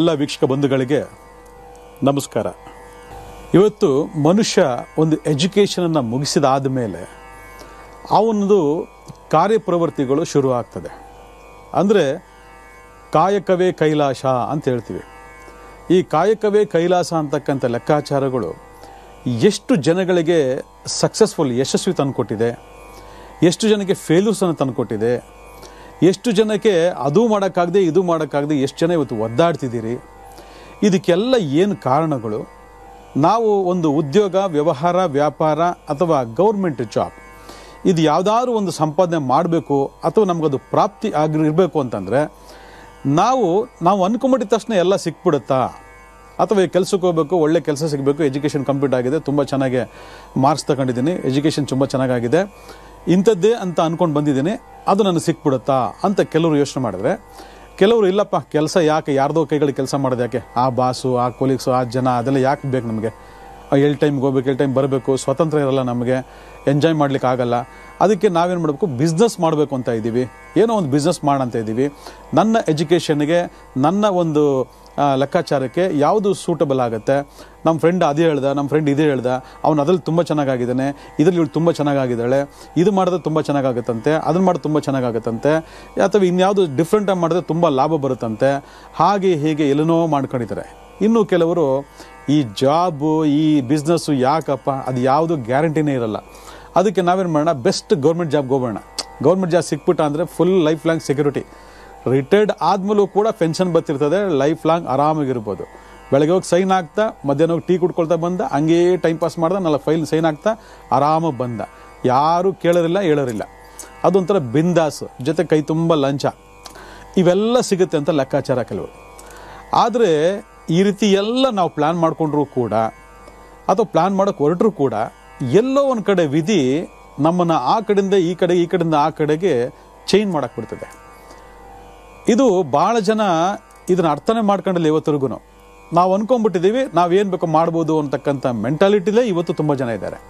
ಎಲ್ಲ ವೀಕ್ಷಕ ಬಂಧುಗಳಿಗೆ ನಮಸ್ಕಾರ ಇವತ್ತು ಮನುಷ್ಯ ಒಂದು ಎಜುಕೇಷನನ್ನು ಮುಗಿಸಿದಾದ ಮೇಲೆ ಅವನದು ಕಾರ್ಯಪ್ರವೃತ್ತಿಗಳು ಶುರು ಆಗ್ತದೆ ಅಂದರೆ ಕಾಯಕವೇ ಕೈಲಾಸ ಅಂತ ಹೇಳ್ತೀವಿ ಈ ಕಾಯಕವೇ ಕೈಲಾಸ ಅಂತಕ್ಕಂಥ ಲೆಕ್ಕಾಚಾರಗಳು ಎಷ್ಟು ಜನಗಳಿಗೆ ಸಕ್ಸಸ್ಫುಲ್ ಯಶಸ್ವಿ ತಂದುಕೊಟ್ಟಿದೆ ಎಷ್ಟು ಜನಕ್ಕೆ ಫೇಲ್ಯೂರ್ಸನ್ನು ತಂದುಕೊಟ್ಟಿದೆ ಎಷ್ಟು ಜನಕ್ಕೆ ಅದು ಮಾಡೋಕ್ಕಾಗದೆ ಇದು ಮಾಡೋಕ್ಕಾಗದೆ ಎಷ್ಟು ಜನ ಇವತ್ತು ಒದ್ದಾಡ್ತಿದ್ದೀರಿ ಇದಕ್ಕೆಲ್ಲ ಏನು ಕಾರಣಗಳು ನಾವು ಒಂದು ಉದ್ಯೋಗ ವ್ಯವಹಾರ ವ್ಯಾಪಾರ ಅಥವಾ ಗೌರ್ಮೆಂಟ್ ಜಾಬ್ ಇದು ಯಾವುದಾದ್ರೂ ಒಂದು ಸಂಪಾದನೆ ಮಾಡಬೇಕು ಅಥವಾ ನಮಗದು ಪ್ರಾಪ್ತಿ ಆಗಿರಬೇಕು ಅಂತಂದರೆ ನಾವು ನಾವು ಅನ್ಕೊಂಬಿಟ್ಟಿದ ತಕ್ಷಣ ಎಲ್ಲ ಸಿಕ್ಬಿಡುತ್ತಾ ಅಥವಾ ಈ ಕೆಲ್ಸಕ್ಕೆ ಹೋಗ್ಬೇಕು ಒಳ್ಳೆ ಕೆಲಸ ಸಿಗಬೇಕು ಎಜುಕೇಷನ್ ಕಂಪ್ಲೀಟ್ ಆಗಿದೆ ತುಂಬ ಚೆನ್ನಾಗಿ ಮಾರ್ಕ್ಸ್ ತಗೊಂಡಿದ್ದೀನಿ ಎಜುಕೇಷನ್ ತುಂಬ ಚೆನ್ನಾಗಾಗಿದೆ ಇಂಥದ್ದೇ ಅಂತ ಅನ್ಕೊಂಡು ಬಂದಿದ್ದೀನಿ ಅದು ನನಗೆ ಸಿಕ್ಬಿಡುತ್ತಾ ಅಂತ ಕೆಲವರು ಯೋಚನೆ ಮಾಡಿದ್ರೆ ಕೆಲವರು ಇಲ್ಲಪ್ಪ ಕೆಲಸ ಯಾಕೆ ಯಾರ್ದೋ ಕೈಗಳಿಗೆ ಕೆಲಸ ಮಾಡೋದು ಯಾಕೆ ಆ ಬಾಸು ಆ ಕೊಲೀಗ್ಸು ಆ ಜನ ಅದೆಲ್ಲ ಯಾಕೆ ಬೇಕು ನಮಗೆ ಎಲ್ ಟೈಮ್ಗೆ ಹೋಗ್ಬೇಕು ಎಲ್ ಟೈಮ್ ಬರಬೇಕು ಸ್ವತಂತ್ರ ಇರಲ್ಲ ನಮಗೆ ಎಂಜಾಯ್ ಮಾಡ್ಲಿಕ್ಕೆ ಆಗಲ್ಲ ಅದಕ್ಕೆ ನಾವೇನು ಮಾಡಬೇಕು ಬಿಸ್ನೆಸ್ ಮಾಡಬೇಕು ಅಂತ ಇದ್ದೀವಿ ಏನೋ ಒಂದು ಬಿಸ್ನೆಸ್ ಮಾಡೋಂತ ಇದ್ದೀವಿ ನನ್ನ ಎಜುಕೇಷನ್ಗೆ ನನ್ನ ಒಂದು ಆ, ಲೆಕ್ಕಾಚಾರಕ್ಕೆ ಯಾವುದು ಸೂಟಬಲ್ ಆಗುತ್ತೆ ನಮ್ಮ ಫ್ರೆಂಡ್ ಅದೇ ಹೇಳ್ದ ನಮ್ಮ ಫ್ರೆಂಡ್ ಇದೇ ಹೇಳ್ದ ಅವ್ನು ಅದ್ರಲ್ಲಿ ತುಂಬ ಚೆನ್ನಾಗಿದ್ದಾನೆ ಇದ್ರಲ್ಲಿ ಇವಳು ತುಂಬ ಚೆನ್ನಾಗಿದ್ದಾಳೆ ಇದು ಮಾಡಿದ್ರೆ ತುಂಬ ಚೆನ್ನಾಗಾಗುತ್ತಂತೆ ಅದನ್ನ ಮಾಡಿದ್ರೆ ತುಂಬ ಚೆನ್ನಾಗಾಗುತ್ತಂತೆ ಅಥವಾ ಇನ್ಯಾವುದು ಡಿಫ್ರೆಂಟಾಗಿ ಮಾಡಿದ್ರೆ ತುಂಬ ಲಾಭ ಬರುತ್ತಂತೆ ಹಾಗೆ ಹೀಗೆ ಎಲ್ಲನೋ ಮಾಡ್ಕೊಂಡಿದ್ದಾರೆ ಇನ್ನು ಕೆಲವರು ಈ ಜಾಬು ಈ ಬಿಸ್ನೆಸ್ಸು ಯಾಕಪ್ಪ ಅದು ಯಾವುದು ಗ್ಯಾರಂಟಿನೇ ಇರಲ್ಲ ಅದಕ್ಕೆ ನಾವೇನು ಮಾಡೋಣ ಬೆಸ್ಟ್ ಗೌರ್ಮೆಂಟ್ ಜಾಬ್ಗೆ ಹೋಗೋಣ ಗೌರ್ಮೆಂಟ್ ಜಾಬ್ ಸಿಕ್ಬಿಟ್ಟ ಅಂದರೆ full life long security retired ಆದ್ಮೇಲೂ ಕೂಡ ಪೆನ್ಷನ್ ಬರ್ತಿರ್ತದೆ ಲೈಫ್ ಲಾಂಗ್ ಆರಾಮಾಗಿರ್ಬೋದು ಬೆಳಗ್ಗೆ ಹೋಗಿ ಸೈನ್ ಆಗ್ತಾ ಮಧ್ಯಾಹ್ನ ಹೋಗಿ ಟೀ ಕುಡ್ಕೊಳ್ತಾ ಬಂದ ಹಂಗೇ ಟೈಮ್ ಪಾಸ್ ಮಾಡ್ದ ನಾಲ್ಕು ಫೈಲ್ ಸೈನ್ ಆಗ್ತಾ ಆರಾಮಾಗಿ ಬಂದ ಯಾರು ಕೇಳೋರಿಲ್ಲ ಹೇಳೋರಿಲ್ಲ ಅದೊಂಥರ ಬಿಂದಾಸ್ ಜೊತೆ ಕೈ ತುಂಬ ಲಂಚ ಇವೆಲ್ಲ ಸಿಗುತ್ತೆ ಅಂತ ಲೆಕ್ಕಾಚಾರ ಕೆಲವರು ಆದರೆ ಈ ರೀತಿ ಎಲ್ಲ ನಾವು ಪ್ಲ್ಯಾನ್ ಮಾಡಿಕೊಂಡ್ರೂ ಕೂಡ ಅಥವಾ ಪ್ಲ್ಯಾನ್ ಮಾಡೋಕೆ ಹೊರಟರು ಕೂಡ ಎಲ್ಲೋ ಒಂದು ಕಡೆ ವಿಧಿ ನಮ್ಮನ್ನು ಆ ಕಡೆಯಿಂದ ಈ ಕಡೆ ಈ ಕಡೆಯಿಂದ ಆ ಕಡೆಗೆ ಚೇಂಜ್ ಮಾಡಕ್ಕೆ ಬಿಡ್ತದೆ ಇದು ಭಾಳ ಜನ ಇದನ್ನ ಅರ್ಥನೇ ಮಾಡ್ಕೊಂಡಿಲ್ಲ ಇವತ್ತರೆಗೂ ನಾವು ಅನ್ಕೊಂಡ್ಬಿಟ್ಟಿದ್ದೀವಿ ನಾವೇನು ಬೇಕೋ ಮಾಡ್ಬೋದು ಅಂತಕ್ಕಂಥ ಮೆಂಟಾಲಿಟಿಲೇ ಇವತ್ತು ತುಂಬ ಜನ ಇದ್ದಾರೆ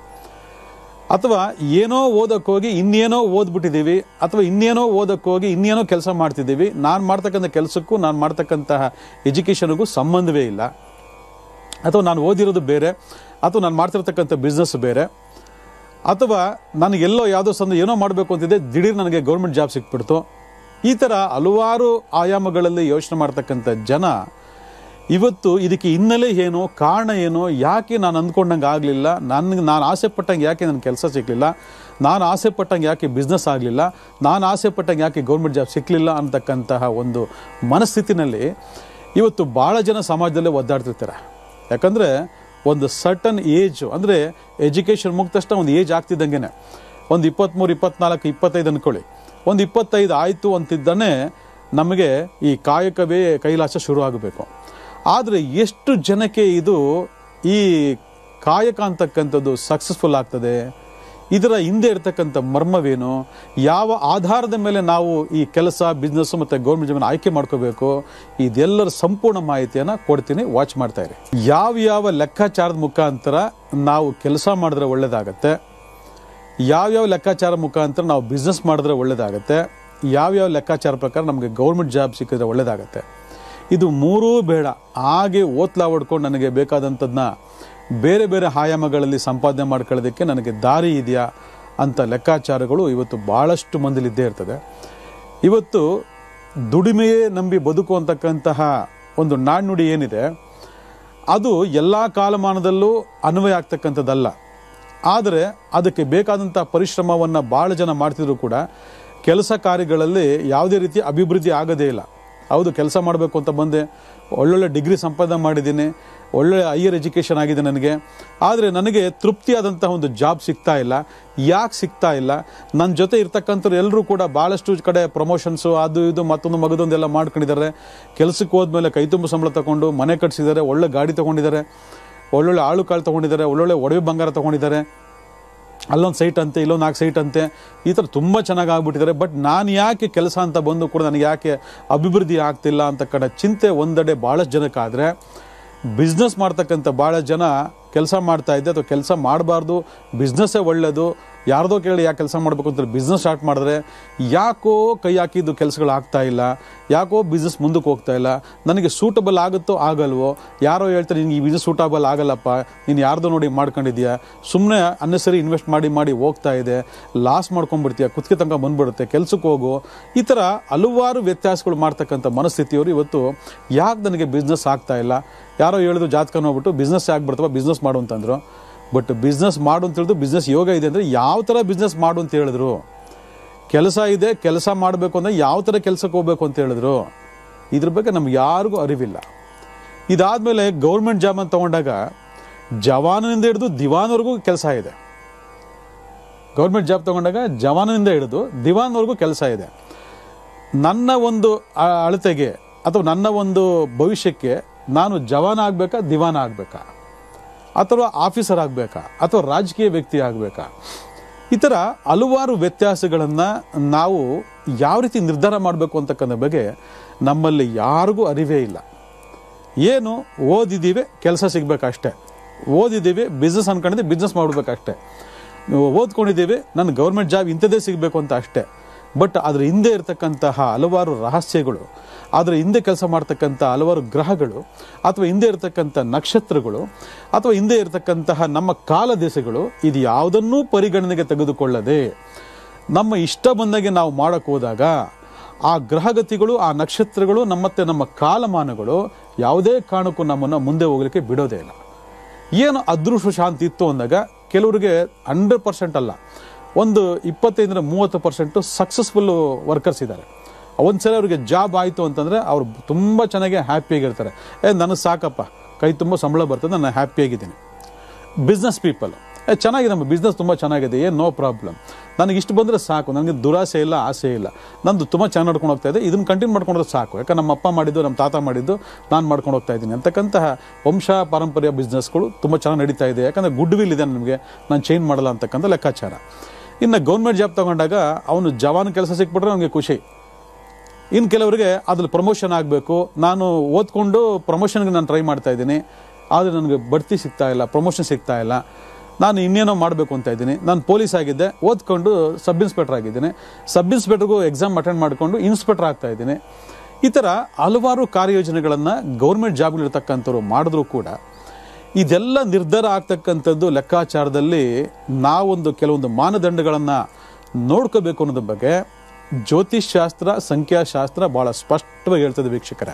ಅಥವಾ ಏನೋ ಓದಕ್ಕೆ ಹೋಗಿ ಇನ್ನೇನೋ ಓದ್ಬಿಟ್ಟಿದ್ದೀವಿ ಅಥವಾ ಇನ್ನೇನೋ ಓದಕ್ಕೆ ಹೋಗಿ ಇನ್ನೇನೋ ಕೆಲಸ ಮಾಡ್ತಿದ್ದೀವಿ ನಾನು ಮಾಡ್ತಕ್ಕಂಥ ಕೆಲಸಕ್ಕೂ ನಾನು ಮಾಡ್ತಕ್ಕಂತಹ ಎಜುಕೇಷನ್ಗೂ ಸಂಬಂಧವೇ ಇಲ್ಲ ಅಥವಾ ನಾನು ಓದಿರೋದು ಬೇರೆ ಅಥವಾ ನಾನು ಮಾಡ್ತಿರ್ತಕ್ಕಂಥ ಬಿಸ್ನೆಸ್ ಬೇರೆ ಅಥವಾ ನನಗೆಲ್ಲೋ ಯಾವುದೋ ಸಂದ ಏನೋ ಮಾಡಬೇಕು ಅಂತಿದ್ದೆ ದಿಢೀರ್ ನನಗೆ ಗೌರ್ಮೆಂಟ್ ಜಾಬ್ ಸಿಕ್ಬಿಡ್ತು ಈ ಥರ ಹಲವಾರು ಆಯಾಮಗಳಲ್ಲಿ ಯೋಚನೆ ಮಾಡ್ತಕ್ಕಂಥ ಜನ ಇವತ್ತು ಇದಕ್ಕೆ ಹಿನ್ನೆಲೆ ಏನು ಕಾರಣ ಏನು ಯಾಕೆ ನಾನು ಅಂದ್ಕೊಂಡಂಗೆ ಆಗಲಿಲ್ಲ ನನಗೆ ನಾನು ಆಸೆ ಪಟ್ಟಂಗೆ ಯಾಕೆ ನನ್ನ ಕೆಲಸ ಸಿಗಲಿಲ್ಲ ನಾನು ಆಸೆ ಪಟ್ಟಂಗೆ ಯಾಕೆ ಬಿಸ್ನೆಸ್ ಆಗಲಿಲ್ಲ ನಾನು ಆಸೆ ಪಟ್ಟಂಗೆ ಯಾಕೆ ಗೌರ್ಮೆಂಟ್ ಜಾಬ್ ಸಿಕ್ಕಲಿಲ್ಲ ಅಂತಕ್ಕಂತಹ ಒಂದು ಮನಸ್ಥಿತಿನಲ್ಲಿ ಇವತ್ತು ಭಾಳ ಜನ ಸಮಾಜದಲ್ಲೇ ಒದ್ದಾಡ್ತಿರ್ತಾರೆ ಯಾಕಂದರೆ ಒಂದು ಸರ್ಟನ್ ಏಜ್ ಅಂದರೆ ಎಜುಕೇಷನ್ ಮುಗಿದ ತಕ್ಷಣ ಒಂದು ಏಜ್ ಆಗ್ತಿದ್ದಂಗೆ ಒಂದು ಇಪ್ಪತ್ತ್ಮೂರು ಇಪ್ಪತ್ನಾಲ್ಕು ಇಪ್ಪತ್ತೈದು ಅಂದ್ಕೊಳ್ಳಿ ಒಂದು ಇಪ್ಪತ್ತೈದು ಆಯಿತು ಅಂತಿದ್ದಾನೆ ನಮಗೆ ಈ ಕಾಯಕವೇ ಕೈಲಾಸ ಶುರು ಆಗಬೇಕು ಆದರೆ ಎಷ್ಟು ಜನಕ್ಕೆ ಇದು ಈ ಕಾಯಕ ಅಂತಕ್ಕಂಥದ್ದು ಸಕ್ಸಸ್ಫುಲ್ ಆಗ್ತದೆ ಇದರ ಹಿಂದೆ ಇರತಕ್ಕಂಥ ಮರ್ಮವೇನು ಯಾವ ಆಧಾರದ ಮೇಲೆ ನಾವು ಈ ಕೆಲಸ ಬಿಸ್ನೆಸ್ ಮತ್ತು ಗೌರ್ಮೆಂಟ್ ಜಾಬನ್ನು ಆಯ್ಕೆ ಮಾಡ್ಕೋಬೇಕು ಇದೆಲ್ಲರ ಸಂಪೂರ್ಣ ಮಾಹಿತಿಯನ್ನು ಕೊಡ್ತೀನಿ ವಾಚ್ ಮಾಡ್ತಾ ಇರಿ ಯಾವ ಯಾವ ಲೆಕ್ಕಾಚಾರದ ಮುಖಾಂತರ ನಾವು ಕೆಲಸ ಮಾಡಿದ್ರೆ ಒಳ್ಳೇದಾಗತ್ತೆ ಯಾವ್ಯಾವ ಲೆಕ್ಕಾಚಾರ ಮುಖಾಂತರ ನಾವು ಬಿಸ್ನೆಸ್ ಮಾಡಿದ್ರೆ ಒಳ್ಳೇದಾಗತ್ತೆ ಯಾವ್ಯಾವ ಲೆಕ್ಕಾಚಾರ ಪ್ರಕಾರ ನಮಗೆ ಗೌರ್ಮೆಂಟ್ ಜಾಬ್ ಸಿಕ್ಕಿದ್ರೆ ಒಳ್ಳೇದಾಗತ್ತೆ ಇದು ಮೂರೂ ಬೇಡ ಹಾಗೆ ಓತ್ಲಾ ಹೊಡ್ಕೊಂಡು ನನಗೆ ಬೇಕಾದಂಥದ್ದನ್ನ ಬೇರೆ ಬೇರೆ ಆಯಾಮಗಳಲ್ಲಿ ಸಂಪಾದನೆ ಮಾಡ್ಕೊಳ್ಳೋದಕ್ಕೆ ನನಗೆ ದಾರಿ ಇದೆಯಾ ಅಂತ ಲೆಕ್ಕಾಚಾರಗಳು ಇವತ್ತು ಭಾಳಷ್ಟು ಮಂದಿಲಿ ಇದ್ದೇ ಇರ್ತದೆ ಇವತ್ತು ದುಡಿಮೆಯೇ ನಂಬಿ ಬದುಕು ಅಂತಕ್ಕಂತಹ ಒಂದು ನಾಣ್ಣುಡಿ ಏನಿದೆ ಅದು ಎಲ್ಲ ಕಾಲಮಾನದಲ್ಲೂ ಅನ್ವಯ ಆಗ್ತಕ್ಕಂಥದ್ದಲ್ಲ ಆದರೆ ಅದಕ್ಕೆ ಬೇಕಾದಂಥ ಪರಿಶ್ರಮವನ್ನು ಭಾಳ ಜನ ಮಾಡ್ತಿದ್ರು ಕೂಡ ಕೆಲಸ ಕಾರ್ಯಗಳಲ್ಲಿ ಯಾವುದೇ ರೀತಿ ಅಭಿವೃದ್ಧಿ ಆಗೋದೇ ಇಲ್ಲ ಹೌದು ಕೆಲಸ ಮಾಡಬೇಕು ಅಂತ ಬಂದೆ ಒಳ್ಳೊಳ್ಳೆ ಡಿಗ್ರಿ ಸಂಪಾದನೆ ಮಾಡಿದ್ದೀನಿ ಒಳ್ಳೆ ಹೈಯರ್ ಎಜುಕೇಷನ್ ಆಗಿದೆ ನನಗೆ ಆದರೆ ನನಗೆ ತೃಪ್ತಿಯಾದಂಥ ಒಂದು ಜಾಬ್ ಸಿಗ್ತಾ ಇಲ್ಲ ಯಾಕೆ ಸಿಗ್ತಾ ಇಲ್ಲ ನನ್ನ ಜೊತೆ ಇರ್ತಕ್ಕಂಥವ್ರು ಎಲ್ಲರೂ ಕೂಡ ಭಾಳಷ್ಟು ಕಡೆ ಪ್ರಮೋಷನ್ಸು ಅದು ಇದು ಮತ್ತೊಂದು ಮಗದೊಂದೆಲ್ಲ ಮಾಡ್ಕೊಂಡಿದ್ದಾರೆ ಕೆಲಸಕ್ಕೆ ಹೋದ್ಮೇಲೆ ಕೈ ತುಂಬ ಸಂಬಳ ತಗೊಂಡು ಮನೆ ಕಟ್ಸಿದ್ದಾರೆ ಒಳ್ಳೆ ಗಾಡಿ ತೊಗೊಂಡಿದ್ದಾರೆ ಒಳ್ಳೊಳ್ಳೆ ಆಳು ಕಾಳು ತೊಗೊಂಡಿದ್ದಾರೆ ಒಳ್ಳೊಳ್ಳೆ ಒಡವೆ ಬಂಗಾರ ತೊಗೊಂಡಿದ್ದಾರೆ ಅಲ್ಲೊಂದು ಸೈಟ್ ಅಂತೆ ಇಲ್ಲೊಂದು ನಾಲ್ಕು ಸೈಟ್ ಅಂತೆ ಈ ಥರ ತುಂಬ ಚೆನ್ನಾಗಿ ಆಗ್ಬಿಟ್ಟಿದ್ದಾರೆ ಬಟ್ ನಾನು ಯಾಕೆ ಕೆಲಸ ಅಂತ ಬಂದು ಕೂಡ ನನಗೆ ಯಾಕೆ ಅಭಿವೃದ್ಧಿ ಆಗ್ತಿಲ್ಲ ಅಂತ ಕಡೆ ಚಿಂತೆ ಒಂದೆಡೆ ಭಾಳಷ್ಟು ಜನಕ್ಕಾದರೆ ಬಿಸ್ನೆಸ್ ಮಾಡ್ತಕ್ಕಂಥ ಭಾಳ ಜನ ಕೆಲಸ ಮಾಡ್ತಾ ಇದ್ದೆ ಅಥವಾ ಕೆಲಸ ಮಾಡಬಾರ್ದು ಬಿಸ್ನೆಸ್ಸೇ ಒಳ್ಳೆಯದು ಯಾರ್ದೋ ಕೇಳಿ ಯಾಕೆ ಕೆಲಸ ಮಾಡಬೇಕು ಅಂತ ಬಿಸ್ನೆಸ್ ಸ್ಟಾರ್ಟ್ ಮಾಡಿದ್ರೆ ಯಾಕೋ ಕೈ ಹಾಕಿದ್ದು ಕೆಲಸಗಳು ಆಗ್ತಾ ಇಲ್ಲ ಯಾಕೋ ಬಿಸ್ನೆಸ್ ಮುಂದಕ್ಕೆ ಹೋಗ್ತಾ ಇಲ್ಲ ನನಗೆ ಸೂಟಬಲ್ ಆಗುತ್ತೋ ಆಗಲ್ವೋ ಯಾರೋ ಹೇಳ್ತಾರೆ ನಿನ್ಗೆ ಈ ಬಿಸ್ನೆಸ್ ಸೂಟಬಲ್ ಆಗಲ್ಲಪ್ಪ ನೀನು ಯಾರ್ದೋ ನೋಡಿ ಮಾಡ್ಕೊಂಡಿದ್ಯಾ ಸುಮ್ಮನೆ ಅನ್ನೆಸರಿ ಇನ್ವೆಸ್ಟ್ ಮಾಡಿ ಮಾಡಿ ಹೋಗ್ತಾ ಇದೆ ಲಾಸ್ ಮಾಡ್ಕೊಂಡ್ಬಿಡ್ತೀಯ ಕುತ್ತಿಗೆ ತನಕ ಬಂದ್ಬಿಡುತ್ತೆ ಕೆಲ್ಸಕ್ಕೆ ಹೋಗು ಈ ಥರ ಹಲವಾರು ವ್ಯತ್ಯಾಸಗಳು ಮಾಡ್ತಕ್ಕಂಥ ಮನಸ್ಥಿತಿಯವರು ಇವತ್ತು ಯಾಕೆ ನನಗೆ ಬಿಸ್ನೆಸ್ ಆಗ್ತಾ ಇಲ್ಲ ಯಾರೋ ಹೇಳಿದ್ರು ಜಾತಕ ನೋಡ್ಬಿಟ್ಟು ಬಿಸ್ನೆಸ್ ಯಾಕೆ ಬರ್ತವ ಬಿಸ್ನೆಸ್ ಮಾಡು ಅಂತಂದ್ರು ಬಟ್ ಬಿಸ್ನೆಸ್ ಮಾಡು ಅಂತ ಹೇಳಿದ್ರು ಬಿಸ್ನೆಸ್ ಯೋಗ ಇದೆ ಅಂದರೆ ಯಾವ ಥರ ಬಿಸ್ನೆಸ್ ಮಾಡು ಅಂತ ಹೇಳಿದ್ರು ಕೆಲಸ ಇದೆ ಕೆಲಸ ಮಾಡಬೇಕು ಅಂದರೆ ಯಾವ ಥರ ಕೆಲಸಕ್ಕೆ ಹೋಗ್ಬೇಕು ಅಂತ ಹೇಳಿದ್ರು ಇದ್ರ ಬಗ್ಗೆ ನಮ್ಗೆ ಯಾರಿಗೂ ಅರಿವಿಲ್ಲ ಇದಾದಮೇಲೆ ಗೌರ್ಮೆಂಟ್ ಜಾಬ್ ಅಂತ ತಗೊಂಡಾಗ ಜವಾನನಿಂದ ಹಿಡಿದು ದಿವಾನ್ವರೆಗೂ ಕೆಲಸ ಇದೆ ಗೌರ್ಮೆಂಟ್ ಜಾಬ್ ತಗೊಂಡಾಗ ಜವಾನನಿಂದ ಹಿಡಿದು ದಿವಾನ್ವರೆಗೂ ಕೆಲಸ ಇದೆ ನನ್ನ ಒಂದು ಆ- ಅಳತೆಗೆ ಅಥವಾ ನನ್ನ ಒಂದು ಭವಿಷ್ಯಕ್ಕೆ ನಾನು ಜವಾನ ಆಗಬೇಕಾ ದಿವಾನ ಆಗಬೇಕಾ ಅಥವಾ ಆಫೀಸರ್ ಆಗಬೇಕಾ ಅಥವಾ ರಾಜಕೀಯ ವ್ಯಕ್ತಿ ಆಗಬೇಕಾ ಈ ಥರ ಹಲವಾರು ವ್ಯತ್ಯಾಸಗಳನ್ನು ನಾವು ಯಾವ ರೀತಿ ನಿರ್ಧಾರ ಮಾಡಬೇಕು ಅಂತಕ್ಕಂಥ ಬಗ್ಗೆ ನಮ್ಮಲ್ಲಿ ಯಾರಿಗೂ ಅರಿವೇ ಇಲ್ಲ ಏನು ಓದಿದ್ದೀವಿ ಕೆಲಸ ಸಿಗ್ಬೇಕಷ್ಟೇ ಓದಿದ್ದೀವಿ ಬಿಸ್ನೆಸ್ ಅನ್ಕೊಂಡಿದ್ದೀವಿ ಬಿಸ್ನೆಸ್ ಮಾಡ್ಬೇಕಷ್ಟೇ ಓದ್ಕೊಂಡಿದ್ದೀವಿ ನನ್ನ ಗೌರ್ಮೆಂಟ್ ಜಾಬ್ ಇಂಥದ್ದೇ ಸಿಗಬೇಕು ಅಂತ ಅಷ್ಟೇ ಬಟ್ ಅದ್ರ ಹಿಂದೆ ಇರತಕ್ಕಂತಹ ಹಲವಾರು ರಹಸ್ಯಗಳು ಅದರ ಹಿಂದೆ ಕೆಲಸ ಮಾಡ್ತಕ್ಕಂಥ ಹಲವಾರು ಗ್ರಹಗಳು ಅಥವಾ ಹಿಂದೆ ಇರತಕ್ಕಂಥ ನಕ್ಷತ್ರಗಳು ಅಥವಾ ಹಿಂದೆ ಇರತಕ್ಕಂತಹ ನಮ್ಮ ಕಾಲ ದೇಶಗಳು ಇದು ಯಾವುದನ್ನೂ ಪರಿಗಣನೆಗೆ ತೆಗೆದುಕೊಳ್ಳದೆ ನಮ್ಮ ಇಷ್ಟ ಬಂದಾಗೆ ನಾವು ಮಾಡಕ್ಕೆ ಹೋದಾಗ ಆ ಗ್ರಹಗತಿಗಳು ಆ ನಕ್ಷತ್ರಗಳು ನಮ್ಮತ್ತೆ ನಮ್ಮ ಕಾಲಮಾನಗಳು ಯಾವುದೇ ಕಾರಣಕ್ಕೂ ನಮ್ಮನ್ನು ಮುಂದೆ ಹೋಗಲಿಕ್ಕೆ ಬಿಡೋದೇ ಇಲ್ಲ ಏನು ಅದೃಷ್ಟ ಶಾಂತಿ ಇತ್ತು ಅಂದಾಗ ಕೆಲವರಿಗೆ ಹಂಡ್ರೆಡ್ ಪರ್ಸೆಂಟ್ ಅಲ್ಲ ಒಂದು ಇಪ್ಪತ್ತೈದರಿಂದ ಮೂವತ್ತು ಪರ್ಸೆಂಟು ಸಕ್ಸಸ್ಫುಲ್ ವರ್ಕರ್ಸ್ ಇದ್ದಾರೆ ಒಂದ್ಸಲ ಅವ್ರಿಗೆ ಜಾಬ್ ಆಯಿತು ಅಂತಂದರೆ ಅವ್ರು ತುಂಬ ಚೆನ್ನಾಗಿ ಹ್ಯಾಪಿಯಾಗಿರ್ತಾರೆ ಏ ನನಗೆ ಸಾಕಪ್ಪ ಕೈ ತುಂಬ ಸಂಬಳ ಬರ್ತದೆ ನಾನು ಹ್ಯಾಪಿಯಾಗಿದ್ದೀನಿ ಬಿಸ್ನೆಸ್ ಪೀಪಲ್ ಏ ಚೆನ್ನಾಗಿದೆ ನಮ್ಮ ಬಿಸ್ನೆಸ್ ತುಂಬ ಚೆನ್ನಾಗಿದೆ ಏನು ನೋ ಪ್ರಾಬ್ಲಮ್ ನನಗೆ ಇಷ್ಟು ಬಂದರೆ ಸಾಕು ನನಗೆ ದುರಾಸೆ ಇಲ್ಲ ಆಸೆ ಇಲ್ಲ ನಂದು ತುಂಬ ಚೆನ್ನಾಗಿ ನಡ್ಕೊಂಡು ಹೋಗ್ತಾ ಇದೆ ಇದನ್ನು ಕಂಟಿನ್ಯೂ ಮಾಡ್ಕೊಂಡ್ರೆ ಸಾಕು ಯಾಕಂದ್ರೆ ನಮ್ಮ ಅಪ್ಪ ಮಾಡಿದ್ದು ನಮ್ಮ ತಾತ ಮಾಡಿದ್ದು ನಾನು ಮಾಡ್ಕೊಂಡು ಹೋಗ್ತಾ ಇದ್ದೀನಿ ಅಂತಕ್ಕಂತಹ ವಂಶ ಪಾರಂಪರ್ಯ ಬಿಸ್ನೆಸ್ಗಳು ತುಂಬ ಚೆನ್ನಾಗಿ ನಡೀತಾ ಇದೆ ಯಾಕಂದರೆ ಗುಡ್ ವಿಲ್ ಇದೆ ನನಗೆ ನಾನು ಚೇಂಜ್ ಮಾಡಲ್ಲ ಅಂತಕ್ಕಂಥ ಲೆಕ್ಕಾಚಾರ ಇನ್ನು ಗೌರ್ಮೆಂಟ್ ಜಾಬ್ ತಗೊಂಡಾಗ ಅವನು ಜವಾನ್ ಕೆಲಸ ಸಿಕ್ಬಿಟ್ರೆ ನನಗೆ ಖುಷಿ ಇನ್ನು ಕೆಲವರಿಗೆ ಅದ್ರಲ್ಲಿ ಪ್ರಮೋಷನ್ ಆಗಬೇಕು ನಾನು ಓದ್ಕೊಂಡು ಪ್ರಮೋಷನ್ಗೆ ನಾನು ಟ್ರೈ ಮಾಡ್ತಾ ಇದ್ದೀನಿ ಆದರೆ ನನಗೆ ಬಡ್ತಿ ಸಿಗ್ತಾ ಇಲ್ಲ ಪ್ರಮೋಷನ್ ಸಿಗ್ತಾ ಇಲ್ಲ ನಾನು ಇನ್ನೇನೋ ಮಾಡಬೇಕು ಅಂತ ಇದ್ದೀನಿ ನಾನು ಪೊಲೀಸ್ ಆಗಿದ್ದೆ ಓದ್ಕೊಂಡು ಸಬ್ ಇನ್ಸ್ಪೆಕ್ಟರ್ ಆಗಿದ್ದೀನಿ ಸಬ್ ಇನ್ಸ್ಪೆಕ್ಟರ್ಗೂ ಎಕ್ಸಾಮ್ ಅಟೆಂಡ್ ಮಾಡಿಕೊಂಡು ಇನ್ಸ್ಪೆಕ್ಟರ್ ಆಗ್ತಾ ಇದ್ದೀನಿ ಈ ಥರ ಹಲವಾರು ಕಾರ್ಯಯೋಜನೆಗಳನ್ನು ಗೌರ್ಮೆಂಟ್ ಜಾಬ್ಗಳಿರ್ತಕ್ಕಂಥವ್ರು ಮಾಡಿದ್ರು ಕೂಡ ಇದೆಲ್ಲ ನಿರ್ಧಾರ ಆಗ್ತಕ್ಕಂಥದ್ದು ಲೆಕ್ಕಾಚಾರದಲ್ಲಿ ನಾವೊಂದು ಕೆಲವೊಂದು ಮಾನದಂಡಗಳನ್ನು ನೋಡ್ಕೋಬೇಕು ಅನ್ನೋದ್ರ ಬಗ್ಗೆ ಜ್ಯೋತಿಷ್ ಶಾಸ್ತ್ರ ಸಂಖ್ಯಾಶಾಸ್ತ್ರ ಬಹಳ ಸ್ಪಷ್ಟವಾಗಿ ಹೇಳ್ತದೆ ವೀಕ್ಷಕರೇ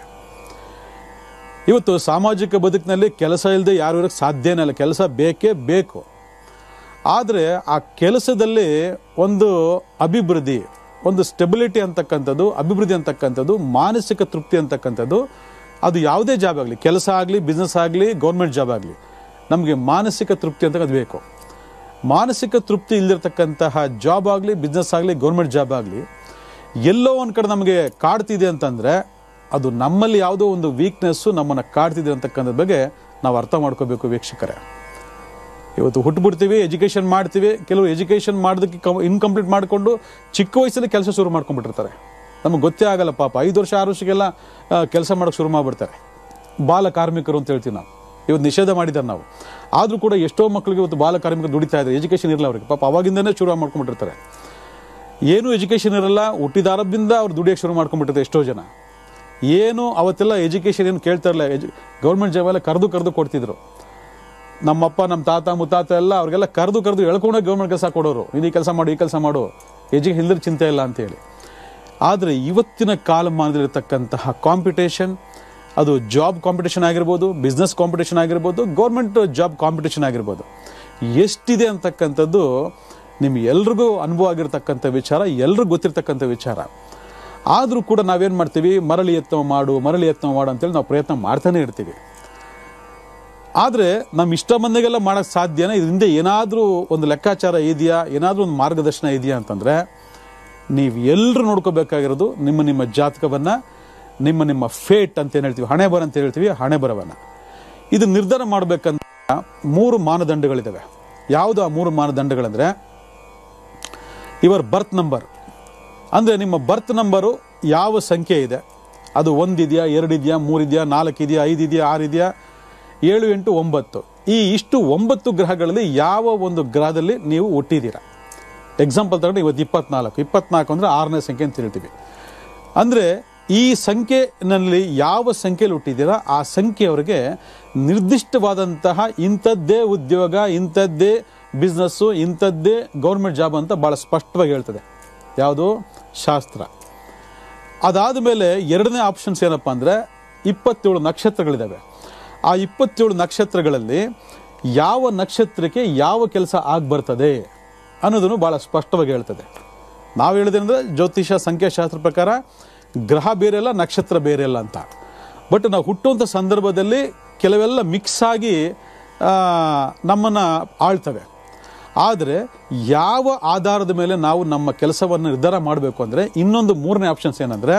ಇವತ್ತು ಸಾಮಾಜಿಕ ಬದುಕಿನಲ್ಲಿ ಕೆಲಸ ಇಲ್ಲದೆ ಯಾರು ಇರೋಕ್ಕೆ ಸಾಧ್ಯನೇ ಇಲ್ಲ ಕೆಲಸ ಬೇಕೇ ಬೇಕು ಆದರೆ ಆ ಕೆಲಸದಲ್ಲಿ ಒಂದು ಅಭಿವೃದ್ಧಿ ಒಂದು ಸ್ಟೆಬಿಲಿಟಿ ಅಂತಕ್ಕಂಥದ್ದು ಅಭಿವೃದ್ಧಿ ಅಂತಕ್ಕಂಥದ್ದು ಮಾನಸಿಕ ತೃಪ್ತಿ ಅಂತಕ್ಕಂಥದ್ದು ಅದು ಯಾವುದೇ ಜಾಬ್ ಆಗಲಿ ಕೆಲಸ ಆಗಲಿ ಬಿಸ್ನೆಸ್ ಆಗಲಿ ಗೌರ್ಮೆಂಟ್ ಜಾಬ್ ಆಗಲಿ ನಮಗೆ ಮಾನಸಿಕ ತೃಪ್ತಿ ಅಂತಕ್ಕಂಥದ್ದು ಬೇಕು ಮಾನಸಿಕ ತೃಪ್ತಿ ಇಲ್ದಿರ್ತಕ್ಕಂತಹ ಜಾಬ್ ಆಗಲಿ ಬಿಸ್ನೆಸ್ ಆಗಲಿ ಗೌರ್ಮೆಂಟ್ ಜಾಬ್ ಆಗಲಿ ಎಲ್ಲೋ ಒಂದು ಕಡೆ ನಮಗೆ ಕಾಡ್ತಿದೆ ಅಂತಂದರೆ ಅದು ನಮ್ಮಲ್ಲಿ ಯಾವುದೋ ಒಂದು ವೀಕ್ನೆಸ್ಸು ನಮ್ಮನ್ನು ಕಾಡ್ತಿದೆ ಅಂತಕ್ಕಂಥದ್ರ ಬಗ್ಗೆ ನಾವು ಅರ್ಥ ಮಾಡ್ಕೋಬೇಕು ವೀಕ್ಷಕರೇ ಇವತ್ತು ಹುಟ್ಟುಬಿಡ್ತೀವಿ ಎಜುಕೇಷನ್ ಮಾಡ್ತೀವಿ ಕೆಲವು ಎಜುಕೇಷನ್ ಮಾಡೋದಕ್ಕೆ ಇನ್ಕಂಪ್ಲೀಟ್ ಮಾಡಿಕೊಂಡು ಚಿಕ್ಕ ವಯಸ್ಸಲ್ಲಿ ಕೆಲಸ ಶುರು ಮಾಡ್ಕೊಂಡ್ಬಿಟ್ಟಿರ್ತಾರೆ ನಮಗೆ ಗೊತ್ತೇ ಆಗಲ್ಲ ಪಾಪ ಐದು ವರ್ಷ ಆರು ವರ್ಷಕ್ಕೆಲ್ಲ ಕೆಲಸ ಮಾಡೋಕ್ಕೆ ಶುರು ಮಾಡಿಬಿಡ್ತಾರೆ ಬಾಲ ಕಾರ್ಮಿಕರು ಅಂತ ಹೇಳ್ತೀವಿ ನಾವು ಇವತ್ತು ನಿಷೇಧ ಮಾಡಿದ್ದಾರೆ ನಾವು ಆದರೂ ಕೂಡ ಎಷ್ಟೋ ಮಕ್ಕಳಿಗೆ ಇವತ್ತು ಬಾಲ ಕಾರ್ಮಿಕರು ದುಡಿತಾ ಇದ್ದಾರೆ ಎಜುಕೇಷನ್ ಇರಲ್ಲ ಅವರಿಗೆ ಪಾಪ ಅವಾಗಿಂದನೇ ಶುರು ಮಾಡ್ಕೊಂಡ್ಬಿಟ್ಟಿರ್ತಾರೆ ಏನು ಎಜುಕೇಷನ್ ಇರಲ್ಲ ಹುಟ್ಟಿದಾರದಿಂದ ಅವ್ರು ದುಡಿಯೋಕ್ಕೆ ಶುರು ಮಾಡ್ಕೊಂಡ್ಬಿಟ್ಟಿರ್ತಾರೆ ಎಷ್ಟೋ ಜನ ಏನು ಅವತ್ತೆಲ್ಲ ಎಜುಕೇಷನ್ ಏನು ಕೇಳ್ತಾ ಇರಲಿಲ್ಲ ಎಜು ಗೌರ್ಮೆಂಟ್ ಜಾಬ್ ಎಲ್ಲ ಕರೆದು ಕರೆದು ಕೊಡ್ತಿದ್ರು ನಮ್ಮಪ್ಪ ನಮ್ಮ ತಾತ ಮುತ್ತಾತ ಎಲ್ಲ ಅವ್ರಿಗೆಲ್ಲ ಕರೆದು ಕರೆದು ಎಳ್ಕೊಂಡೋಗಿ ಗೌರ್ಮೆಂಟ್ ಕೆಲಸ ಕೊಡೋರು ನೀನು ಈ ಕೆಲಸ ಮಾಡು ಈ ಕೆಲಸ ಮಾಡು ಎಜುಕೇಷನ್ ಇಲ್ಲದ್ರೆ ಚಿಂತೆ ಇಲ್ಲ ಅಂತೇಳಿ ಆದರೆ ಇವತ್ತಿನ ಕಾಲಮಾನದಲ್ಲಿರ್ತಕ್ಕಂತಹ ಕಾಂಪಿಟೇಷನ್ ಅದು ಜಾಬ್ ಕಾಂಪಿಟೇಷನ್ ಆಗಿರ್ಬೋದು ಬಿಸ್ನೆಸ್ ಕಾಂಪಿಟೇಷನ್ ಆಗಿರ್ಬೋದು ಗೌರ್ಮೆಂಟ್ ಜಾಬ್ ಕಾಂಪಿಟೇಷನ್ ಆಗಿರ್ಬೋದು ಎಷ್ಟಿದೆ ಅಂತಕ್ಕಂಥದ್ದು ನಿಮ್ಗೆ ಎಲ್ರಿಗೂ ಅನುಭವ ಆಗಿರ್ತಕ್ಕಂಥ ವಿಚಾರ ಎಲ್ರಿಗೂ ಗೊತ್ತಿರ್ತಕ್ಕಂಥ ವಿಚಾರ ಆದರೂ ಕೂಡ ನಾವೇನು ಮಾಡ್ತೀವಿ ಮರಳಿ ಯತ್ನ ಮಾಡು ಮರಳಿ ಯತ್ನ ಮಾಡು ಅಂತೇಳಿ ನಾವು ಪ್ರಯತ್ನ ಮಾಡ್ತಾನೆ ಇರ್ತೀವಿ ಆದರೆ ನಮ್ಮ ಇಷ್ಟ ಬಂದಾಗೆಲ್ಲ ಮಾಡೋಕ್ಕೆ ಸಾಧ್ಯನೇ ಇದ್ರ ಹಿಂದೆ ಏನಾದರೂ ಒಂದು ಲೆಕ್ಕಾಚಾರ ಇದೆಯಾ ಏನಾದರೂ ಒಂದು ಮಾರ್ಗದರ್ಶನ ಇದೆಯಾ ಅಂತಂದರೆ ನೀವು ಎಲ್ಲರೂ ನೋಡ್ಕೋಬೇಕಾಗಿರೋದು ನಿಮ್ಮ ನಿಮ್ಮ ಜಾತಕವನ್ನು ನಿಮ್ಮ ನಿಮ್ಮ ಫೇಟ್ ಅಂತ ಏನು ಹೇಳ್ತೀವಿ ಹಣೆ ಬರ ಅಂತ ಹೇಳ್ತೀವಿ ಹಣೆ ಬರವನ್ನು ಇದು ನಿರ್ಧಾರ ಮಾಡಬೇಕಂತ ಮೂರು ಮಾನದಂಡಗಳಿದ್ದಾವೆ ಯಾವುದು ಆ ಮೂರು ಮಾನದಂಡಗಳಂದರೆ ಇವರ್ ಬರ್ತ್ ನಂಬರ್ ಅಂದರೆ ನಿಮ್ಮ ಬರ್ತ್ ನಂಬರು ಯಾವ ಸಂಖ್ಯೆ ಇದೆ ಅದು ಒಂದಿದೆಯಾ ಎರಡಿದೆಯಾ ಮೂರಿದೆಯಾ ನಾಲ್ಕು ಇದೆಯಾ ಐದು ಇದೆಯಾ ಆರು ಇದೆಯಾ ಏಳು ಎಂಟು ಒಂಬತ್ತು ಈ ಇಷ್ಟು ಒಂಬತ್ತು ಗ್ರಹಗಳಲ್ಲಿ ಯಾವ ಒಂದು ಗ್ರಹದಲ್ಲಿ ನೀವು ಹುಟ್ಟಿದ್ದೀರಾ ಎಕ್ಸಾಂಪಲ್ ತಗೊಂಡು ಇವತ್ತು ಇಪ್ಪತ್ನಾಲ್ಕು ಇಪ್ಪತ್ನಾಲ್ಕು ಅಂದರೆ ಆರನೇ ಸಂಖ್ಯೆ ಅಂತ ಹೇಳ್ತೀವಿ ಅಂದರೆ ಈ ಸಂಖ್ಯೆನಲ್ಲಿ ಯಾವ ಸಂಖ್ಯೆಯಲ್ಲಿ ಹುಟ್ಟಿದ್ದೀರಾ ಆ ಸಂಖ್ಯೆಯವರಿಗೆ ನಿರ್ದಿಷ್ಟವಾದಂತಹ ಇಂಥದ್ದೇ ಉದ್ಯೋಗ ಇಂಥದ್ದೇ ಬಿಸ್ನೆಸ್ಸು ಇಂಥದ್ದೇ ಗೌರ್ಮೆಂಟ್ ಜಾಬ್ ಅಂತ ಭಾಳ ಸ್ಪಷ್ಟವಾಗಿ ಹೇಳ್ತದೆ ಯಾವುದು ಶಾಸ್ತ್ರ ಅದಾದ ಮೇಲೆ ಎರಡನೇ ಆಪ್ಷನ್ಸ್ ಏನಪ್ಪ ಅಂದರೆ ಇಪ್ಪತ್ತೇಳು ನಕ್ಷತ್ರಗಳಿದ್ದಾವೆ ಆ ಇಪ್ಪತ್ತೇಳು ನಕ್ಷತ್ರಗಳಲ್ಲಿ ಯಾವ ನಕ್ಷತ್ರಕ್ಕೆ ಯಾವ ಕೆಲಸ ಆಗಿ ಬರ್ತದೆ ಅನ್ನೋದನ್ನು ಭಾಳ ಸ್ಪಷ್ಟವಾಗಿ ಹೇಳ್ತದೆ ನಾವು ಹೇಳಿದ್ರೆ ಜ್ಯೋತಿಷ ಸಂಖ್ಯಾಶಾಸ್ತ್ರ ಪ್ರಕಾರ ಗ್ರಹ ಬೇರೆ ಅಲ್ಲ ನಕ್ಷತ್ರ ಬೇರೆ ಅಲ್ಲ ಅಂತ ಬಟ್ ನಾವು ಹುಟ್ಟುವಂಥ ಸಂದರ್ಭದಲ್ಲಿ ಕೆಲವೆಲ್ಲ ಮಿಕ್ಸ್ ಆಗಿ ನಮ್ಮನ್ನು ಆಳ್ತವೆ ಆದರೆ ಯಾವ ಆಧಾರದ ಮೇಲೆ ನಾವು ನಮ್ಮ ಕೆಲಸವನ್ನು ನಿರ್ಧಾರ ಮಾಡಬೇಕು ಅಂದರೆ ಇನ್ನೊಂದು ಮೂರನೇ ಆಪ್ಷನ್ಸ್ ಏನಂದರೆ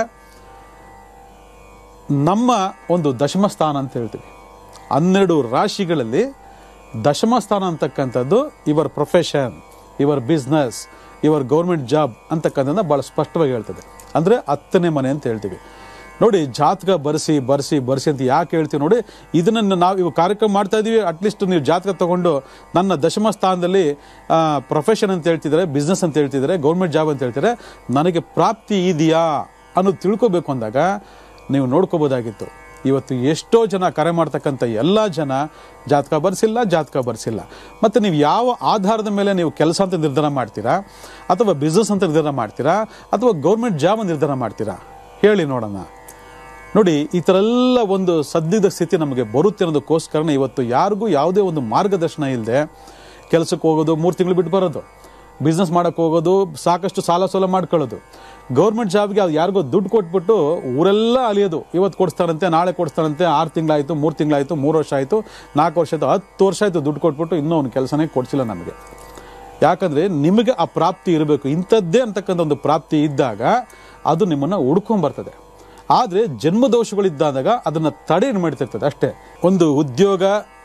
ನಮ್ಮ ಒಂದು ದಶಮ ಸ್ಥಾನ ಅಂತ ಹೇಳ್ತೀವಿ ಹನ್ನೆರಡು ರಾಶಿಗಳಲ್ಲಿ ದಶಮ ಸ್ಥಾನ ಅಂತಕ್ಕಂಥದ್ದು ಇವರ್ ಪ್ರೊಫೆಷನ್ ಇವರ್ ಬಿಸ್ನೆಸ್ ಇವರ್ ಗೌರ್ಮೆಂಟ್ ಜಾಬ್ ಅಂತಕ್ಕಂಥದ್ದನ್ನ ಭಾಳ ಸ್ಪಷ್ಟವಾಗಿ ಹೇಳ್ತದೆ ಅಂದರೆ ಹತ್ತನೇ ಮನೆ ಅಂತ ಹೇಳ್ತೀವಿ ನೋಡಿ ಜಾತಕ ಬರೆಸಿ ಬರೆಸಿ ಬರೆಸಿ ಅಂತ ಯಾಕೆ ಹೇಳ್ತೀವಿ ನೋಡಿ ಇದನ್ನು ನಾವು ಇವಾಗ ಕಾರ್ಯಕ್ರಮ ಮಾಡ್ತಾ ಇದ್ದೀವಿ ಅಟ್ಲೀಸ್ಟ್ ನೀವು ಜಾತಕ ತಗೊಂಡು ನನ್ನ ದಶಮ ಸ್ಥಾನದಲ್ಲಿ ಪ್ರೊಫೆಷನ್ ಅಂತ ಹೇಳ್ತಿದ್ದಾರೆ ಬಿಸ್ನೆಸ್ ಅಂತ ಹೇಳ್ತಿದ್ದಾರೆ ಗೌರ್ಮೆಂಟ್ ಜಾಬ್ ಅಂತ ಹೇಳ್ತಾರೆ ನನಗೆ ಪ್ರಾಪ್ತಿ ಇದೆಯಾ ಅನ್ನೋದು ತಿಳ್ಕೊಬೇಕು ಅಂದಾಗ ನೀವು ನೋಡ್ಕೋಬೋದಾಗಿತ್ತು ಇವತ್ತು ಎಷ್ಟೋ ಜನ ಕರೆ ಮಾಡ್ತಕ್ಕಂಥ ಎಲ್ಲ ಜನ ಜಾತಕ ಬರೆಸಿಲ್ಲ ಜಾತಕ ಬರೆಸಿಲ್ಲ ಮತ್ತು ನೀವು ಯಾವ ಆಧಾರದ ಮೇಲೆ ನೀವು ಕೆಲಸ ಅಂತ ನಿರ್ಧಾರ ಮಾಡ್ತೀರಾ ಅಥವಾ ಬಿಸ್ನೆಸ್ ಅಂತ ನಿರ್ಧಾರ ಮಾಡ್ತೀರಾ ಅಥವಾ ಗೌರ್ಮೆಂಟ್ ಜಾಬ್ ನಿರ್ಧಾರ ಮಾಡ್ತೀರಾ ಹೇಳಿ ನೋಡೋಣ ನೋಡಿ ಈ ಥರ ಎಲ್ಲ ಒಂದು ಸದ್ಯದ ಸ್ಥಿತಿ ನಮಗೆ ಬರುತ್ತೆ ಅನ್ನೋದಕ್ಕೋಸ್ಕರನೇ ಇವತ್ತು ಯಾರಿಗೂ ಯಾವುದೇ ಒಂದು ಮಾರ್ಗದರ್ಶನ ಇಲ್ಲದೆ ಕೆಲಸಕ್ಕೆ ಹೋಗೋದು ಮೂರು ತಿಂಗಳು ಬಿಟ್ಟು ಬರೋದು ಬಿಸ್ನೆಸ್ ಮಾಡೋಕ್ಕೆ ಹೋಗೋದು ಸಾಕಷ್ಟು ಸಾಲ ಸೋಲ ಮಾಡ್ಕೊಳ್ಳೋದು ಗೌರ್ಮೆಂಟ್ ಜಾಬ್ಗೆ ಅದು ಯಾರಿಗೋ ದುಡ್ಡು ಕೊಟ್ಬಿಟ್ಟು ಊರೆಲ್ಲ ಅಲಿಯೋದು ಇವತ್ತು ಕೊಡಿಸ್ತಾರಂತೆ ನಾಳೆ ಕೊಡಿಸ್ತಾರಂತೆ ಆರು ತಿಂಗಳಾಯಿತು ಮೂರು ತಿಂಗಳಾಯಿತು ಮೂರು ವರ್ಷ ಆಯಿತು ನಾಲ್ಕು ವರ್ಷ ಆಯಿತು ಹತ್ತು ವರ್ಷ ಆಯಿತು ದುಡ್ಡು ಕೊಟ್ಬಿಟ್ಟು ಇನ್ನೂ ಅವ್ನು ಕೆಲಸನೇ ಕೊಡಿಸಿಲ್ಲ ನಮಗೆ ಯಾಕಂದರೆ ನಿಮಗೆ ಆ ಪ್ರಾಪ್ತಿ ಇರಬೇಕು ಇಂಥದ್ದೇ ಅಂತಕ್ಕಂಥ ಒಂದು ಪ್ರಾಪ್ತಿ ಇದ್ದಾಗ ಅದು ನಿಮ್ಮನ್ನು ಹುಡ್ಕೊಂಬರ್ತದೆ ಆದರೆ ಜನ್ಮದೋಷಗಳಿದ್ದಾಗ ಅದನ್ನು ತಡೆ ಮಾಡ್ತಿರ್ತದೆ ಅಷ್ಟೇ ಒಂದು ಉದ್ಯೋಗ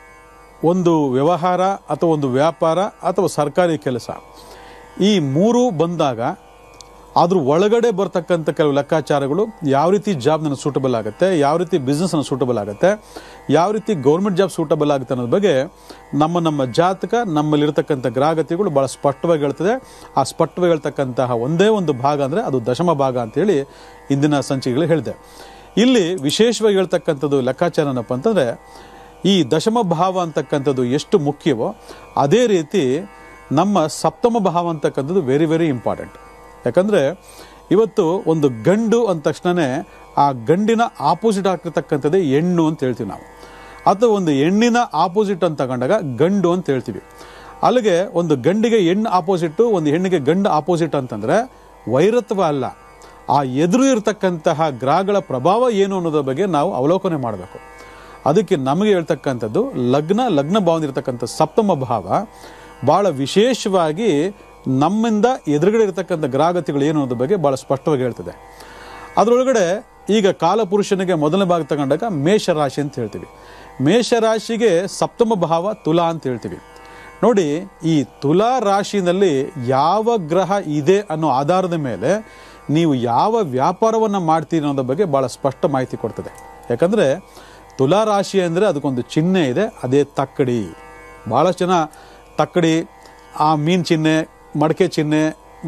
ಒಂದು ವ್ಯವಹಾರ ಅಥವಾ ಒಂದು ವ್ಯಾಪಾರ ಅಥವಾ ಸರ್ಕಾರಿ ಕೆಲಸ ಈ ಮೂರು ಬಂದಾಗ ಅದ್ರ ಒಳಗಡೆ ಬರ್ತಕ್ಕಂಥ ಕೆಲವು ಲೆಕ್ಕಾಚಾರಗಳು ಯಾವ ರೀತಿ ಜಾಬ್ ನನಗೆ ಸೂಟಬಲ್ ಆಗುತ್ತೆ ಯಾವ ರೀತಿ ಬಿಸ್ನೆಸ್ ನನಗೆ ಸೂಟಬಲ್ ಆಗುತ್ತೆ ಯಾವ ರೀತಿ ಗೌರ್ಮೆಂಟ್ ಜಾಬ್ ಸೂಟಬಲ್ ಆಗುತ್ತೆ ಅನ್ನೋದ್ರ ಬಗ್ಗೆ ನಮ್ಮ ನಮ್ಮ ಜಾತಕ ನಮ್ಮಲ್ಲಿರ್ತಕ್ಕಂಥ ಗ್ರಾಹಕತೆಗಳು ಭಾಳ ಸ್ಪಷ್ಟವಾಗಿ ಹೇಳ್ತದೆ ಆ ಸ್ಪಷ್ಟವಾಗಿ ಹೇಳ್ತಕ್ಕಂತಹ ಒಂದೇ ಒಂದು ಭಾಗ ಅಂದರೆ ಅದು ದಶಮ ಭಾಗ ಅಂತೇಳಿ ಇಂದಿನ ಸಂಚಿಕೆಗಳು ಹೇಳಿದೆ ಇಲ್ಲಿ ವಿಶೇಷವಾಗಿ ಹೇಳ್ತಕ್ಕಂಥದ್ದು ಲೆಕ್ಕಾಚಾರ ಏನಪ್ಪ ಅಂತಂದರೆ ಈ ದಶಮ ಭಾವ ಅಂತಕ್ಕಂಥದ್ದು ಎಷ್ಟು ಮುಖ್ಯವೋ ಅದೇ ರೀತಿ ನಮ್ಮ ಸಪ್ತಮ ಭಾವ ಅಂತಕ್ಕಂಥದ್ದು ವೆರಿ ವೆರಿ ಇಂಪಾರ್ಟೆಂಟ್ ಯಾಕಂದರೆ ಇವತ್ತು ಒಂದು ಗಂಡು ಅಂದ ತಕ್ಷಣವೇ ಆ ಗಂಡಿನ ಆಪೋಸಿಟ್ ಆಗಿರ್ತಕ್ಕಂಥದ್ದೇ ಹೆಣ್ಣು ಅಂತ ಹೇಳ್ತೀವಿ ನಾವು ಅಥವಾ ಒಂದು ಹೆಣ್ಣಿನ ಆಪೋಸಿಟ್ ಅಂತ ತಗೊಂಡಾಗ ಗಂಡು ಅಂತ ಹೇಳ್ತೀವಿ ಅಲ್ಲಿಗೆ ಒಂದು ಗಂಡಿಗೆ ಹೆಣ್ಣು ಆಪೋಸಿಟ್ಟು ಒಂದು ಹೆಣ್ಣಿಗೆ ಗಂಡು ಆಪೋಸಿಟ್ ಅಂತಂದರೆ ವೈರತ್ವ ಅಲ್ಲ ಆ ಎದುರು ಇರತಕ್ಕಂತಹ ಗ್ರಹಗಳ ಪ್ರಭಾವ ಏನು ಅನ್ನೋದ್ರ ಬಗ್ಗೆ ನಾವು ಅವಲೋಕನೆ ಮಾಡಬೇಕು ಅದಕ್ಕೆ ನಮಗೆ ಹೇಳ್ತಕ್ಕಂಥದ್ದು ಲಗ್ನ ಲಗ್ನ ಭಾವನಿರ್ತಕ್ಕಂಥ ಸಪ್ತಮ ಭಾವ ಭಾಳ ವಿಶೇಷವಾಗಿ ನಮ್ಮಿಂದ ಎದುರುಗಡೆ ಇರತಕ್ಕಂಥ ಗ್ರಹಗತಿಗಳು ಏನು ಅನ್ನೋದ್ರ ಬಗ್ಗೆ ಭಾಳ ಸ್ಪಷ್ಟವಾಗಿ ಹೇಳ್ತದೆ ಅದರೊಳಗಡೆ ಈಗ ಕಾಲಪುರುಷನಿಗೆ ಮೊದಲನೇ ಭಾಗ ತಗೊಂಡಾಗ ಮೇಷರಾಶಿ ಅಂತ ಹೇಳ್ತೀವಿ ಮೇಷರಾಶಿಗೆ ಸಪ್ತಮ ಭಾವ ತುಲಾ ಅಂತ ಹೇಳ್ತೀವಿ ನೋಡಿ ಈ ತುಲಾ ರಾಶಿನಲ್ಲಿ ಯಾವ ಗ್ರಹ ಇದೆ ಅನ್ನೋ ಆಧಾರದ ಮೇಲೆ ನೀವು ಯಾವ ವ್ಯಾಪಾರವನ್ನು ಮಾಡ್ತೀರಿ ಅನ್ನೋದ್ರ ಬಗ್ಗೆ ಭಾಳ ಸ್ಪಷ್ಟ ಮಾಹಿತಿ ಕೊಡ್ತದೆ ಯಾಕಂದರೆ ತುಲಾ ರಾಶಿ ಅಂದರೆ ಅದಕ್ಕೊಂದು ಚಿಹ್ನೆ ಇದೆ ಅದೇ ತಕ್ಕಡಿ ಭಾಳಷ್ಟು ಜನ ತಕ್ಕಡಿ ಆ ಮೀನು ಚಿಹ್ನೆ ಮಡಕೆ ಚಿಹ್ನೆ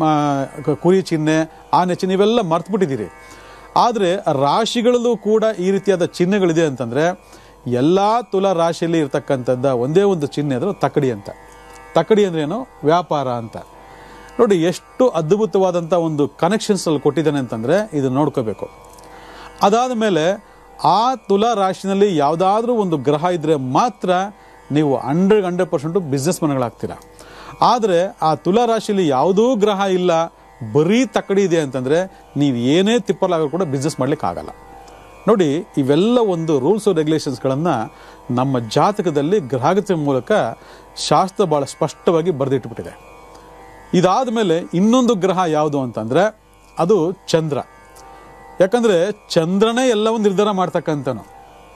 ಮ- ಕುರಿ ಚಿಹ್ನೆ ಆನೆ ಚಿಹ್ನೆ ಇವೆಲ್ಲ ಮರ್ತ್ಬಿಟ್ಟಿದ್ದೀರಿ ಆದರೆ ರಾಶಿಗಳಲ್ಲೂ ಕೂಡ ಈ ರೀತಿಯಾದ ಚಿಹ್ನೆಗಳಿದೆ ಅಂತಂದರೆ ಎಲ್ಲ ತುಲಾ ರಾಶಿಯಲ್ಲಿ ಇರ್ತಕ್ಕಂಥದ್ದು ಒಂದೇ ಒಂದು ಚಿಹ್ನೆ ಅಂದರೆ ತಕ್ಕಡಿ ಅಂತ ತಕ್ಕಡಿ ಅಂದ್ರೇನು ವ್ಯಾಪಾರ ಅಂತ ನೋಡಿ ಎಷ್ಟು ಅದ್ಭುತವಾದಂಥ ಒಂದು ಕನೆಕ್ಷನ್ಸ್ ಅಲ್ಲಿ ಕೊಟ್ಟಿದ್ದಾನೆ ಅಂತಂದರೆ ಇದು ನೋಡ್ಕೋಬೇಕು ಅದಾದ ಮೇಲೆ ಆ ತುಲಾ ರಾಶಿನಲ್ಲಿ ಯಾವುದಾದ್ರೂ ಒಂದು ಗ್ರಹ ಇದ್ದರೆ ಮಾತ್ರ ನೀವು ಹಂಡ್ರೆಡ್ ಹಂಡ್ರೆಡ್ ಪರ್ಸೆಂಟು ಬಿಸ್ನೆಸ್ ಮನ್ಗಳಾಗ್ತೀರಾ ಆದರೆ ಆ ತುಲಾ ರಾಶಿಯಲ್ಲಿ ಯಾವುದೂ ಗ್ರಹ ಇಲ್ಲ ಬರೀ ತಕ್ಕಡಿ ಇದೆ ಅಂತಂದರೆ ನೀವು ಏನೇ ತಿಪ್ಪಲಾಗ ಕೂಡ ಬಿಸ್ನೆಸ್ ಮಾಡ್ಲಿಕ್ಕೆ ಆಗಲ್ಲ ನೋಡಿ ಇವೆಲ್ಲ ಒಂದು ರೂಲ್ಸ್ ರೆಗ್ಯುಲೇಷನ್ಸ್ಗಳನ್ನು ನಮ್ಮ ಜಾತಕದಲ್ಲಿ ಗ್ರಹಗತಿ ಮೂಲಕ ಶಾಸ್ತ್ರ ಭಾಳ ಸ್ಪಷ್ಟವಾಗಿ ಬರೆದಿಟ್ಬಿಟ್ಟಿದೆ ಇದಾದ ಮೇಲೆ ಇನ್ನೊಂದು ಗ್ರಹ ಯಾವುದು ಅಂತಂದರೆ ಅದು ಚಂದ್ರ ಯಾಕಂದರೆ ಚಂದ್ರನೇ ಎಲ್ಲವೂ ನಿರ್ಧಾರ ಮಾಡ್ತಕ್ಕಂಥನು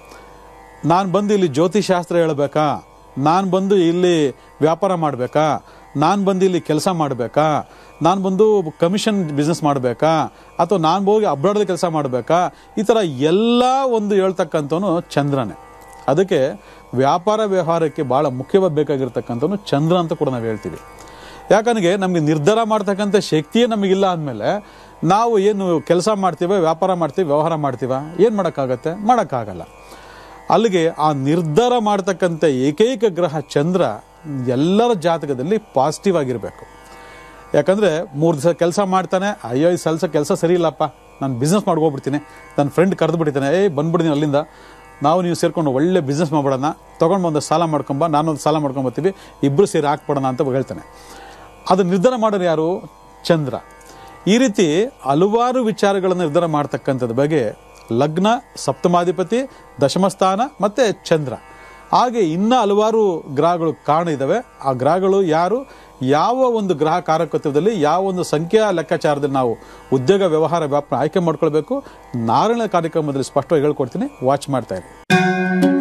ನಾನು ಬಂದು ಇಲ್ಲಿ ಜ್ಯೋತಿಷಾಸ್ತ್ರ ಹೇಳಬೇಕಾ ನಾನು ಬಂದು ಇಲ್ಲಿ ವ್ಯಾಪಾರ ಮಾಡಬೇಕಾ ನಾನು ಬಂದು ಇಲ್ಲಿ ಕೆಲಸ ಮಾಡಬೇಕಾ ನಾನು ಬಂದು ಕಮಿಷನ್ ಬಿಸ್ನೆಸ್ ಮಾಡಬೇಕಾ ಅಥವಾ ನಾನು ಹೋಗಿ ಅಬ್ರಾಡ್ದ ಕೆಲಸ ಮಾಡಬೇಕಾ ಈ ಥರ ಎಲ್ಲ ಒಂದು ಹೇಳ್ತಕ್ಕಂಥವನು ಚಂದ್ರನೇ ಅದಕ್ಕೆ ವ್ಯಾಪಾರ ವ್ಯವಹಾರಕ್ಕೆ ಭಾಳ ಮುಖ್ಯವಾಗಿ ಬೇಕಾಗಿರ್ತಕ್ಕಂಥದ್ದು ಚಂದ್ರ ಅಂತ ಕೂಡ ನಾವು ಹೇಳ್ತೀವಿ ಯಾಕಂದ್ರೆ ನಮಗೆ ನಿರ್ಧಾರ ಮಾಡ್ತಕ್ಕಂಥ ಶಕ್ತಿಯೇ ನಮಗಿಲ್ಲ ಅಂದಮೇಲೆ ನಾವು ಏನು ಕೆಲಸ ಮಾಡ್ತೀವ ವ್ಯಾಪಾರ ಮಾಡ್ತೀವಿ ವ್ಯವಹಾರ ಮಾಡ್ತೀವ ಏನು ಮಾಡೋಕ್ಕಾಗತ್ತೆ ಮಾಡೋಕ್ಕಾಗಲ್ಲ ಅಲ್ಲಿಗೆ ಆ ನಿರ್ಧಾರ ಮಾಡ್ತಕ್ಕಂಥ ಏಕೈಕ ಗ್ರಹ ಚಂದ್ರ ಎಲ್ಲರ ಜಾತಕದಲ್ಲಿ ಪಾಸಿಟಿವ್ ಆಗಿರಬೇಕು ಯಾಕಂದರೆ ಮೂರು ದಿವಸ ಕೆಲಸ ಮಾಡ್ತಾನೆ ಅಯ್ಯೋ ಈ ಸಲ್ಸ ಕೆಲಸ ಸರಿ ಇಲ್ಲಪ್ಪ ನಾನು ಬಿಸ್ನೆಸ್ ಮಾಡ್ಕೊಬಿಡ್ತೀನಿ ನನ್ನ ಫ್ರೆಂಡ್ ಕರೆದು ಬಿಡ್ತಾನೆ ಏಯ್ ಬಂದ್ಬಿಡ್ತೀನಿ ಅಲ್ಲಿಂದ ನಾವು ನೀವು ಸೇರ್ಕೊಂಡು ಒಳ್ಳೆ ಬಿಸ್ನೆಸ್ ಮಾಡ್ಬಿಡೋಣ ತೊಗೊಂಡು ಬಂದು ಸಾಲ ಮಾಡ್ಕೊಂಬ ನಾನೊಂದು ಸಾಲ ಮಾಡ್ಕೊಂಬರ್ತೀವಿ ಇಬ್ಬರು ಸೇರಿ ಹಾಕ್ಬಿಡೋಣ ಅಂತ ಹೇಳ್ತಾನೆ ಅದು ನಿರ್ಧಾರ ಮಾಡೋರು ಯಾರು ಚಂದ್ರ ಈ ರೀತಿ ಹಲವಾರು ವಿಚಾರಗಳನ್ನು ನಿರ್ಧಾರ ಮಾಡ್ತಕ್ಕಂಥದ್ದು ಬಗ್ಗೆ ಲಗ್ನ ಸಪ್ತಮಾಧಿಪತಿ ದಶಮಸ್ಥಾನ ಮತ್ತು ಚಂದ್ರ ಹಾಗೆ ಇನ್ನೂ ಹಲವಾರು ಗ್ರಹಗಳು ಕಾರಣ ಇದ್ದಾವೆ ಆ ಗ್ರಹಗಳು ಯಾರು ಯಾವ ಒಂದು ಗ್ರಹ ಕಾರಕತ್ವದಲ್ಲಿ ಯಾವ ಒಂದು ಸಂಖ್ಯಾ ಲೆಕ್ಕಾಚಾರದಲ್ಲಿ ನಾವು ಉದ್ಯೋಗ ವ್ಯವಹಾರ ವ್ಯಾಪಾರ ಆಯ್ಕೆ ಮಾಡ್ಕೊಳ್ಬೇಕು ನಾರಾಯಣ ಕಾರ್ಯಕ್ರಮದಲ್ಲಿ ಸ್ಪಷ್ಟವಾಗಿ ಹೇಳ್ಕೊಡ್ತೀನಿ ವಾಚ್ ಮಾಡ್ತಾ ಇರಿ